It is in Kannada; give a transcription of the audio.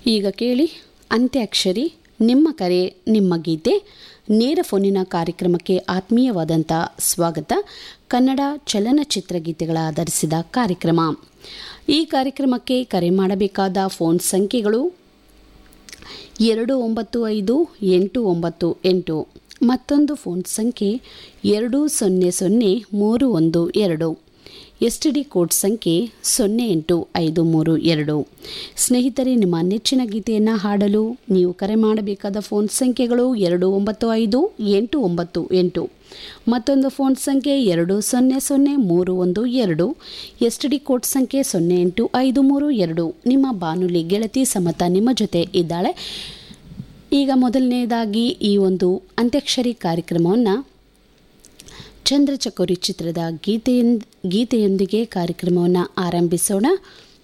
ಈಗ ಕೇಳಿ ಅಂತ್ಯಾಕ್ಷರಿ ನಿಮ್ಮ ಕರೆ ನಿಮ್ಮ ಗೀತೆ ನೇರ ಫೋನಿನ ಕಾರ್ಯಕ್ರಮಕ್ಕೆ ಆತ್ಮೀಯವಾದಂಥ ಸ್ವಾಗತ ಕನ್ನಡ ಚಲನಚಿತ್ರ ಗೀತೆಗಳ ಆಧರಿಸಿದ ಕಾರ್ಯಕ್ರಮ ಈ ಕಾರ್ಯಕ್ರಮಕ್ಕೆ ಕರೆ ಮಾಡಬೇಕಾದ ಫೋನ್ ಸಂಖ್ಯೆಗಳು ಎರಡು ಒಂಬತ್ತು ಐದು ಎಂಟು ಒಂಬತ್ತು ಎಂಟು ಮತ್ತೊಂದು ಫೋನ್ ಸಂಖ್ಯೆ ಎರಡು ಸೊನ್ನೆ ಸೊನ್ನೆ ಮೂರು ಒಂದು ಎರಡು ಎಸ್ ಟಿ ಡಿ ಕೋಡ್ ಸಂಖ್ಯೆ ಸೊನ್ನೆ ಎಂಟು ಐದು ಮೂರು ಎರಡು ಸ್ನೇಹಿತರೆ ನಿಮ್ಮ ನೆಚ್ಚಿನ ಗೀತೆಯನ್ನು ಹಾಡಲು ನೀವು ಕರೆ ಮಾಡಬೇಕಾದ ಫೋನ್ ಸಂಖ್ಯೆಗಳು ಎರಡು ಒಂಬತ್ತು ಐದು ಎಂಟು ಒಂಬತ್ತು ಎಂಟು ಮತ್ತೊಂದು ಫೋನ್ ಸಂಖ್ಯೆ ಎರಡು ಸೊನ್ನೆ ಸೊನ್ನೆ ಮೂರು ಒಂದು ಎರಡು ಎಸ್ ಟಿ ಡಿ ಕೋಡ್ ಸಂಖ್ಯೆ ಸೊನ್ನೆ ಎಂಟು ಐದು ಮೂರು ಎರಡು ನಿಮ್ಮ ಬಾನುಲಿ ಗೆಳತಿ ಸಮತ ನಿಮ್ಮ ಜೊತೆ ಇದ್ದಾಳೆ ಈಗ ಮೊದಲನೇದಾಗಿ ಈ ಒಂದು ಅಂತ್ಯಾಕ್ಷರಿ ಕಾರ್ಯಕ್ರಮವನ್ನು ಚಂದ್ರಚಕೋರಿ ಚಿತ್ರದ ಗೀತೆಯೊಂದ್ ಗೀತೆಯೊಂದಿಗೆ ಕಾರ್ಯಕ್ರಮವನ್ನು ಆರಂಭಿಸೋಣ